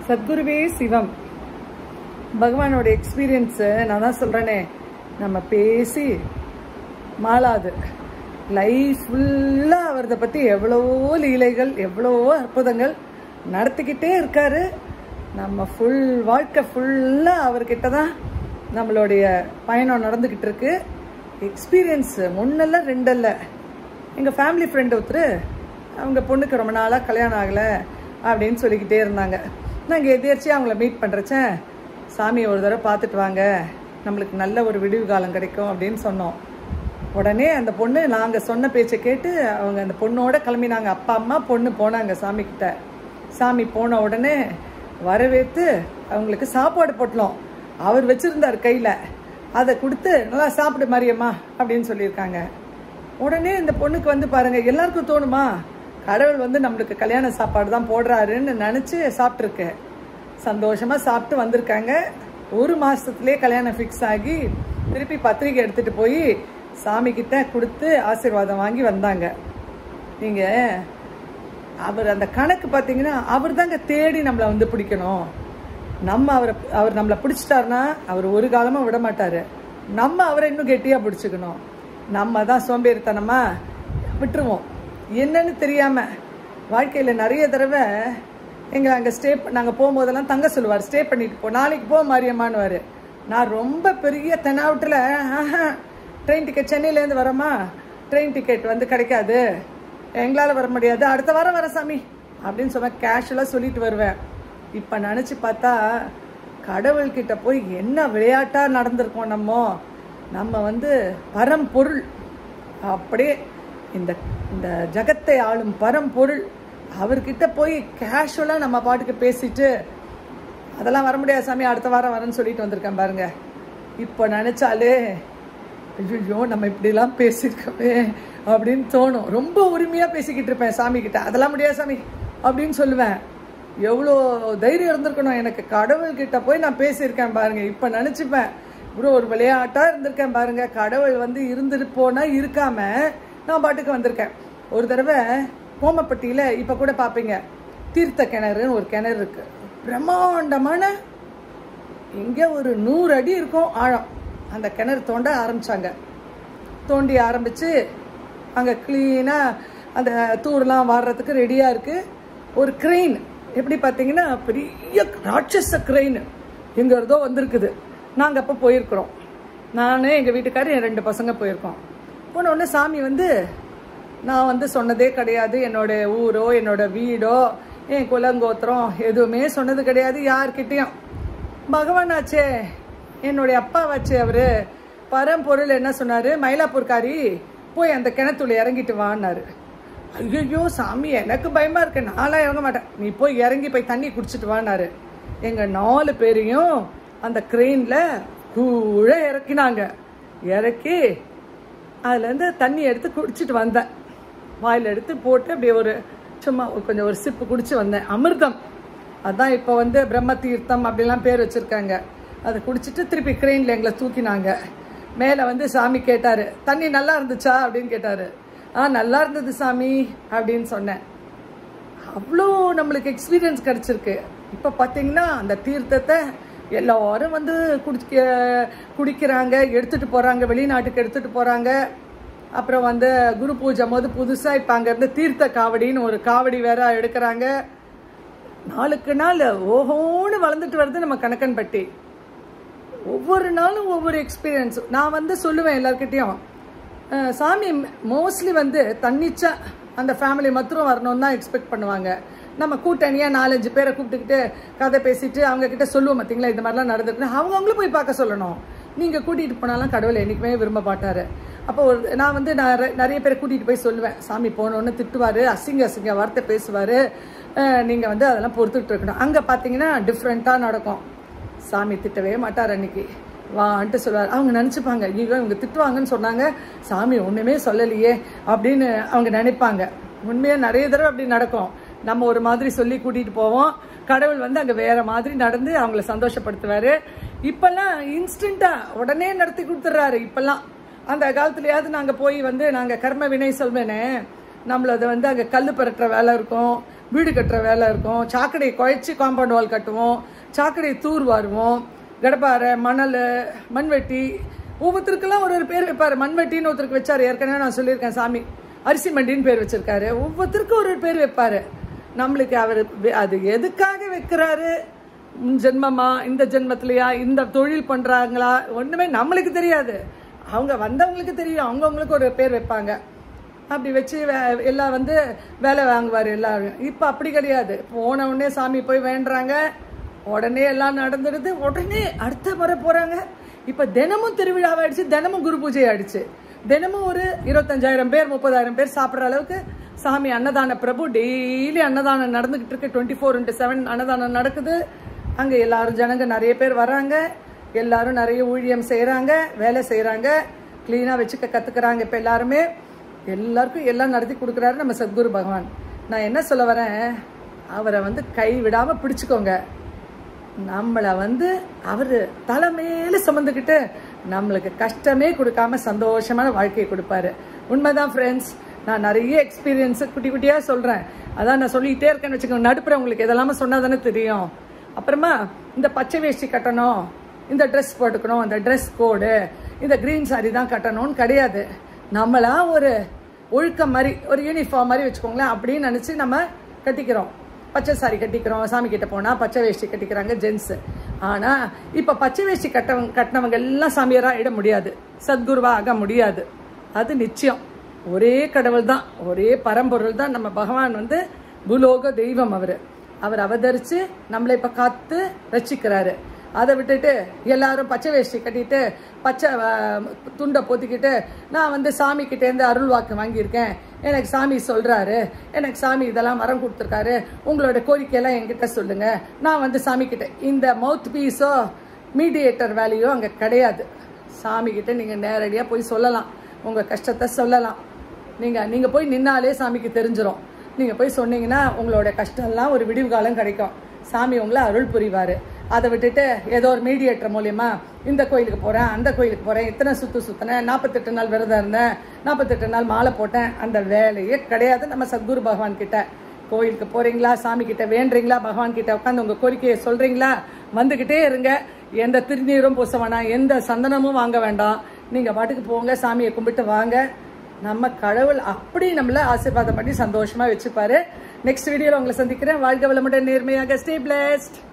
சத்குருவே சிவம் பகவானோட எக்ஸ்பீரியன்ஸு நான் தான் சொல்கிறேனே நம்ம பேசி மாளாது லைஃப் ஃபுல்லாக அவரதை பற்றி எவ்வளவோ லீலைகள் எவ்வளவோ அற்புதங்கள் நடத்திக்கிட்டே இருக்காரு நம்ம ஃபுல் வாழ்க்கை ஃபுல்லாக அவர்கிட்ட தான் நம்மளுடைய பயணம் நடந்துக்கிட்டு இருக்கு எக்ஸ்பீரியன்ஸு ஒன்றல்ல ரெண்டல்ல எங்கள் ஃபேமிலி ஃப்ரெண்ட் ஒருத்தர் அவங்க பொண்ணுக்கு ரொம்ப நாளாக கல்யாணம் ஆகலை அப்படின்னு சொல்லிக்கிட்டே இருந்தாங்க நாங்கள் எதேர்ச்சியாக அவங்கள மீட் பண்ணுறச்சேன் சாமியை ஒரு தடவை பார்த்துட்டு வாங்க நம்மளுக்கு நல்ல ஒரு விடிவு காலம் கிடைக்கும் அப்படின்னு சொன்னோம் உடனே அந்த பொண்ணு நாங்கள் சொன்ன பேச்சை கேட்டு அவங்க அந்த பொண்ணோட கிளம்பினாங்க அப்பா அம்மா பொண்ணு போனாங்க சாமிக்கிட்ட சாமி போன உடனே வரவேற்று அவங்களுக்கு சாப்பாடு போட்டோம் அவர் வச்சுருந்தார் கையில் அதை கொடுத்து நல்லா சாப்பிடு மாரியம்மா அப்படின்னு சொல்லியிருக்காங்க உடனே இந்த பொண்ணுக்கு வந்து பாருங்க எல்லாருக்கும் தோணுமா கடவுள் வந்து நம்மளுக்கு கல்யாண சாப்பாடு தான் போடுறாருன்னு நினச்சி சாப்பிட்ருக்கு சந்தோஷமாக சாப்பிட்டு வந்திருக்காங்க ஒரு மாதத்துலேயே கல்யாணம் ஃபிக்ஸ் ஆகி திருப்பி பத்திரிக்கை எடுத்துகிட்டு போய் சாமிக்கிட்ட கொடுத்து ஆசீர்வாதம் வாங்கி வந்தாங்க நீங்கள் அவர் அந்த கணக்கு பார்த்தீங்கன்னா அவர் தாங்க தேடி நம்மளை வந்து பிடிக்கணும் நம்ம அவரை அவர் நம்மளை பிடிச்சிட்டாருன்னா அவர் ஒரு காலமும் விட மாட்டார் நம்ம அவரை இன்னும் கெட்டியாக பிடிச்சிக்கணும் நம்ம தான் சோம்பேறித்தனமாக விட்டுருவோம் என்னன்னு தெரியாமல் வாழ்க்கையில் நிறைய தடவை எங்களை அங்கே ஸ்டே நாங்கள் போகும்போதெல்லாம் தங்க சொல்லுவார் ஸ்டே பண்ணிட்டு போ நாளைக்கு போ மாரியம்மான்னுவார் நான் ரொம்ப பெரிய தெனாவட்டில் ட்ரெயின் டிக்கெட் சென்னையிலேருந்து வரமா ட்ரெயின் டிக்கெட் வந்து கிடைக்காது எங்களால் வர முடியாது அடுத்த வாரம் வர சாமி அப்படின்னு சொன்னால் கேஷுவலாக சொல்லிட்டு வருவேன் இப்போ நினச்சி பார்த்தா கடவுள்கிட்ட போய் என்ன விளையாட்டாக நடந்திருக்கோம் நம்ம நம்ம வந்து பரம்பொருள் அப்படியே இந்த இந்த ஜகத்தை ஆளும் பரம்பொருள் அவர்கிட்ட போய் கேஷுவலாக நம்ம பாட்டுக்கு பேசிட்டு அதெல்லாம் வர முடியாது சாமி அடுத்த வாரம் வரேன்னு சொல்லிட்டு வந்திருக்கேன் பாருங்க இப்போ நினச்சாலே ஐயோ நம்ம இப்படிலாம் பேசியிருக்கோமே அப்படின்னு தோணும் ரொம்ப உரிமையாக பேசிக்கிட்டு இருப்பேன் சாமி கிட்ட அதெல்லாம் முடியாது சாமி அப்படின்னு சொல்லுவேன் எவ்வளோ தைரியம் இருந்திருக்கணும் எனக்கு கடவுள்கிட்ட போய் நான் பேசியிருக்கேன் பாருங்க இப்போ நினச்சிப்பேன் ப்ரோ ஒரு விளையாட்டாக இருந்திருக்கேன் பாருங்க கடவுள் வந்து இருந்துட்டு போனால் இருக்காம நான் பாட்டுக்கு வந்திருக்கேன் ஒரு தடவை கோமப்பட்டியில் இப்போ கூட பார்ப்பீங்க தீர்த்த கிணறுன்னு ஒரு கிணறு இருக்கு பிரம்மாண்டமான இங்கே ஒரு நூறு அடி இருக்கும் ஆழம் அந்த கிணறு தோண்ட ஆரம்பிச்சாங்க தோண்டி ஆரம்பித்து அங்கே க்ளீனாக அந்த தூர்லாம் வாடுறதுக்கு ரெடியாக இருக்குது ஒரு க்ரெயின் எப்படி பார்த்தீங்கன்னா பெரிய ராட்சச க்ரெயின் எங்கே இருந்தோ வந்திருக்குது நாங்கள் அப்போ போயிருக்கிறோம் நான் எங்கள் வீட்டுக்காரர் என் ரெண்டு பசங்க போயிருக்கோம் போன உடனே சாமி வந்து நான் வந்து சொன்னதே கிடையாது என்னோட ஊரோ என்னோட வீடோ என் குலங்கோத்திரம் எதுவுமே சொன்னது கிடையாது யார்கிட்டேயும் பகவானாச்சே என்னுடைய அப்பாவாச்சே அவரு பரம்பொருள் என்ன சொன்னாரு மயிலாப்பூர்காரி போய் அந்த கிணத்துல இறங்கிட்டு வான்னாரு ஐயோ சாமி எனக்கு பயமா இருக்கு நான்லாம் இறங்க மாட்டேன் நீ போய் இறங்கி போய் தண்ணி குடிச்சிட்டு வானாரு எங்க நாலு பேரையும் அந்த கிரெயின்ல கூட இறக்கினாங்க இறக்கி அதுலேருந்து தண்ணி எடுத்து குடிச்சிட்டு வந்தேன் வாயில் எடுத்து போட்டு அப்படியே ஒரு சும்மா ஒரு கொஞ்சம் ஒரு சிப்பு குடிச்சு வந்தேன் அமிர்தம் அதான் இப்போ வந்து பிரம்ம தீர்த்தம் அப்படிலாம் பேர் வச்சுருக்காங்க அதை குடிச்சிட்டு திருப்பி க்ரெயினில் எங்களை தூக்கினாங்க மேலே வந்து சாமி கேட்டார் தண்ணி நல்லா இருந்துச்சா அப்படின்னு கேட்டார் ஆ நல்லா இருந்தது சாமி அப்படின்னு சொன்னேன் அவ்வளோ நம்மளுக்கு எக்ஸ்பீரியன்ஸ் கிடச்சிருக்கு இப்போ பார்த்தீங்கன்னா அந்த தீர்த்தத்தை எல்லாரும் வந்து குடிக்க குடிக்கிறாங்க எடுத்துகிட்டு போகிறாங்க வெளிநாட்டுக்கு எடுத்துகிட்டு போகிறாங்க அப்புறம் வந்து குரு பூஜை போது புதுசாக இப்போ அங்கேருந்து தீர்த்த காவடின்னு ஒரு காவடி வேற எடுக்கிறாங்க நாளுக்கு நாள் ஓஹோன்னு வளர்ந்துட்டு வருது நம்ம கணக்கன்பட்டி ஒவ்வொரு நாளும் ஒவ்வொரு எக்ஸ்பீரியன்ஸ் நான் வந்து சொல்லுவேன் எல்லாருக்கிட்டையும் சாமி மோஸ்ட்லி வந்து தன்னிச்சா அந்த ஃபேமிலி மாத்திரம் வரணும்னு தான் எக்ஸ்பெக்ட் பண்ணுவாங்க நம்ம கூட்டணியாக நாலஞ்சு பேரை கூப்பிட்டுக்கிட்டு கதை பேசிட்டு அவங்க கிட்ட சொல்லுவோம் பார்த்தீங்களா இந்த மாதிரிலாம் நடந்துருக்கு அவங்கவுங்களும் போய் பார்க்க சொல்லணும் நீங்கள் கூட்டிகிட்டு போனாலும் கடவுள் என்றைக்குமே விரும்ப மாட்டார் அப்போ ஒரு நான் வந்து நான் நிறைய பேரை கூட்டிகிட்டு போய் சொல்லுவேன் சாமி போனோன்னு திட்டுவார் அசிங்க அசிங்க வார்த்தை பேசுவார் நீங்கள் வந்து அதெல்லாம் பொறுத்துட்டு இருக்கணும் அங்கே பார்த்தீங்கன்னா டிஃப்ரெண்ட்டாக நடக்கும் சாமி திட்டவே மாட்டார் அன்னைக்கு வான்ட்டு சொல்லுவார் அவங்க நினச்சிப்பாங்க ஐயோ இவங்க திட்டுவாங்கன்னு சொன்னாங்க சாமி ஒன்றுமே சொல்லலையே அப்படின்னு அவங்க நினைப்பாங்க உண்மையாக நிறைய தடவை அப்படி நடக்கும் நம்ம ஒரு மாதிரி சொல்லி கூட்டிகிட்டு போவோம் கடவுள் வந்து அங்கே வேற மாதிரி நடந்து அவங்கள சந்தோஷப்படுத்துவார் இப்போல்லாம் இன்ஸ்டண்ட்டாக உடனே நடத்தி கொடுத்துட்றாரு இப்போல்லாம் அந்த காலத்துலயாவது நாங்கள் போய் வந்து நாங்கள் கர்ம வினை சொல்வேனே நம்மளது வந்து அங்கே கல் பரட்டுற வேலை இருக்கும் வீடு கட்டுற வேலை இருக்கும் சாக்கடையை குழைச்சி காம்பவுண்ட் வால் கட்டுவோம் சாக்கடையை தூர் வாருவோம் கடப்பாறை மணல் மண்வெட்டி ஒவ்வொருத்தருக்கெல்லாம் ஒரு ஒரு பேர் வைப்பார் மண்வெட்டின்னு ஒருத்தருக்கு வச்சார் ஏற்கனவே நான் சொல்லியிருக்கேன் சாமி அரிசி மண்டின்னு பேர் வச்சிருக்காரு ஒவ்வொருத்தருக்கும் ஒரு ஒரு பேர் வைப்பாரு நம்மளுக்கு அவர் அது எதுக்காக வைக்கிறாரு முன் ஜென்மமா இந்த ஜென்மத்திலயா இந்த தொழில் பண்றாங்களா ஒண்ணுமே நம்மளுக்கு தெரியாது அவங்க வந்தவங்களுக்கு தெரியும் அவங்கவுங்களுக்கு ஒரு பேர் வைப்பாங்க அப்படி வச்சு வே- எல்லாம் வந்து வேலை வாங்குவார் எல்லாரும் இப்போ அப்படி கிடையாது போன உடனே சாமி போய் வேண்டுறாங்க உடனே எல்லாம் நடந்துடுது உடனே அடுத்த முறை போறாங்க இப்போ தினமும் திருவிழாவாயிடுச்சு தினமும் குரு பூஜை ஆயிடுச்சு தினமும் ஒரு இருபத்தஞ்சாயிரம் பேர் முப்பதாயிரம் பேர் சாப்பிட்ற அளவுக்கு சாமி அன்னதான பிரபு டெய்லி அன்னதானம் நடந்துகிட்டு இருக்கு டுவெண்ட்டி ஃபோர் இன்ட்டு செவன் அன்னதானம் நடக்குது அங்கே எல்லாரும் ஜனங்க நிறைய பேர் வராங்க எல்லாரும் நிறைய ஊழியம் செய்கிறாங்க வேலை செய்கிறாங்க க்ளீனாக வச்சுக்க கற்றுக்குறாங்க இப்போ எல்லாருமே எல்லாருக்கும் எல்லாம் நடத்தி கொடுக்குறாரு நம்ம சத்குரு பகவான் நான் என்ன சொல்ல வரேன் அவரை வந்து கை விடாமல் பிடிச்சுக்கோங்க நம்மளை வந்து அவர் தலைமையில சுமந்துக்கிட்டு நம்மளுக்கு கஷ்டமே கொடுக்காம சந்தோஷமான வாழ்க்கையை கொடுப்பாரு உண்மைதான் ஃப்ரெண்ட்ஸ் நான் நிறைய எக்ஸ்பீரியன்ஸ் குட்டி குட்டியாக சொல்கிறேன் அதான் நான் சொல்லிக்கிட்டே இருக்கேன்னு வச்சுக்கோங்க நடுப்புற உங்களுக்கு இதெல்லாமே சொன்னா தானே தெரியும் அப்புறமா இந்த பச்சை வேஷ்டி கட்டணும் இந்த ட்ரெஸ் போட்டுக்கணும் இந்த ட்ரெஸ் கோடு இந்த க்ரீன் saree தான் கட்டணும்னு கிடையாது நம்மளா ஒரு ஒழுக்கம் மாதிரி ஒரு யூனிஃபார்ம் மாதிரி வச்சுக்கோங்களேன் அப்படின்னு நினச்சி நம்ம கட்டிக்கிறோம் பச்சை சாரி கட்டிக்கிறோம் சாமி கிட்ட போனால் பச்சை வேஷ்டி கட்டிக்கிறாங்க ஜென்ஸு ஆனால் இப்போ பச்சை வேஷ்டி கட்டவங்க கட்டினவங்க எல்லாம் சாமியாராக இட முடியாது சத்குருவா ஆக முடியாது அது நிச்சயம் ஒரே கடவுள் தான் ஒரே பரம்பொருள் தான் நம்ம பகவான் வந்து பூலோக தெய்வம் அவர் அவர் அவதரித்து நம்மளை இப்போ காத்து ரசிக்கிறாரு அதை விட்டுட்டு எல்லாரும் பச்சை வேஷ்டி கட்டிட்டு பச்சை அஹ், துண்டை போத்திக்கிட்டு நான் வந்து சாமி கிட்டேருந்து அருள் வாக்கு வாங்கியிருக்கேன் எனக்கு சாமி சொல்றாரு எனக்கு சாமி இதெல்லாம் வரம் கொடுத்துருக்காரு உங்களோட கோரிக்கையெல்லாம் என்கிட்ட சொல்லுங்க நான் வந்து சாமி கிட்ட இந்த மவுத் பீஸோ மீடியேட்டர் வேலையோ அங்கே கிடையாது சாமி கிட்ட நீங்கள் நேரடியாக போய் சொல்லலாம் உங்கள் கஷ்டத்தை சொல்லலாம் நீங்கள் நீங்கள் போய் நின்னாலே சாமிக்கு தெரிஞ்சிரும் நீங்கள் போய் சொன்னீங்கன்னா உங்களோட கஷ்டம்லாம் ஒரு விடிவு காலம் கிடைக்கும் சாமி உங்களை அருள் புரிவார் அதை விட்டுட்டு ஏதோ ஒரு மீடியேட்டர் மூலியமா இந்த கோயிலுக்கு போகிறேன் அந்த கோயிலுக்கு போகிறேன் இத்தனை சுற்று சுற்றினேன் நாற்பத்தெட்டு நாள் விரதம் இருந்தேன் நாற்பத்தெட்டு நாள் மாலை போட்டேன் அந்த வேலையே கிடையாது நம்ம சத்குரு பகவான் கிட்ட கோயிலுக்கு போறீங்களா சாமி கிட்ட வேண்டுறீங்களா பகவான் கிட்ட உட்காந்து உங்க கோரிக்கையை சொல்றீங்களா வந்துகிட்டே இருங்க எந்த திருநீரும் பூச வேணாம் எந்த சந்தனமும் வாங்க வேண்டாம் நீங்க பாட்டுக்கு போங்க சாமியை கும்பிட்டு வாங்க நம்ம கடவுள் அப்படி நம்மள ஆசீர்வாதம் பண்ணி சந்தோஷமா வச்சுப்பாரு நெக்ஸ்ட் வீடியோல உங்களை சந்திக்கிறேன் வாழ்க வளமுடன் நேர்மையாக ஸ்டே பிளேஸ்ட்